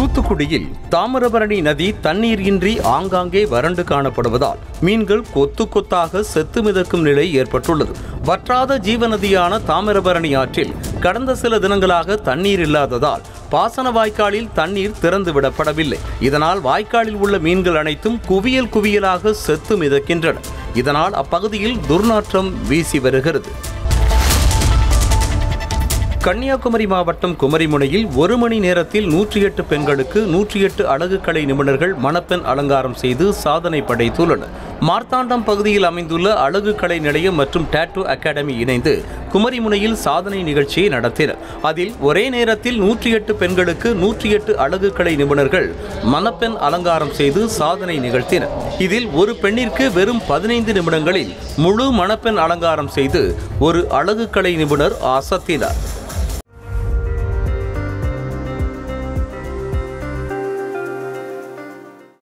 தூத்துக்குடியில் தாமிரபரணி நதி தண்ணீர் இன்றி ஆங்காங்கே வறண்டு காணப்படுவதால் மீன்கள் கொத்து கொத்தாக செத்து மிதக்கும் நிலை ஏற்பட்டுள்ளது வற்றாத ஜீவநதியான தாமிரபரணி ஆற்றில் கடந்த சில தினங்களாக தண்ணீர் இல்லாததால் பாசன வாய்க்காலில் தண்ணீர் திறந்து விடப்படவில்லை இதனால் வாய்க்காலில் உள்ள மீன்கள் அனைத்தும் குவியல் குவியலாக செத்து மிதக்கின்றன இதனால் அப்பகுதியில் துர்நாற்றம் வீசி வருகிறது கன்னியாகுமரி மாவட்டம் குமரிமுனையில் ஒரு மணி நேரத்தில் நூற்றி எட்டு பெண்களுக்கு நூற்றி எட்டு அழகு கலை நிபுணர்கள் மணப்பெண் அலங்காரம் செய்து சாதனை படைத்துள்ளனர் மார்த்தாண்டம் பகுதியில் அமைந்துள்ள அழகு கலை நிலையம் மற்றும் டாட்டூ அகாடமி இணைந்து குமரிமுனையில் சாதனை நிகழ்ச்சியை நடத்தினர் அதில் ஒரே நேரத்தில் நூற்றி எட்டு பெண்களுக்கு நூற்றி எட்டு அழகு கலை நிபுணர்கள் மணப்பெண் அலங்காரம் செய்து சாதனை நிகழ்த்தினர் இதில் ஒரு பெண்ணிற்கு வெறும் பதினைந்து நிமிடங்களில் முழு மணப்பெண் அலங்காரம் செய்து ஒரு அழகு கலை நிபுணர் அசத்தினார்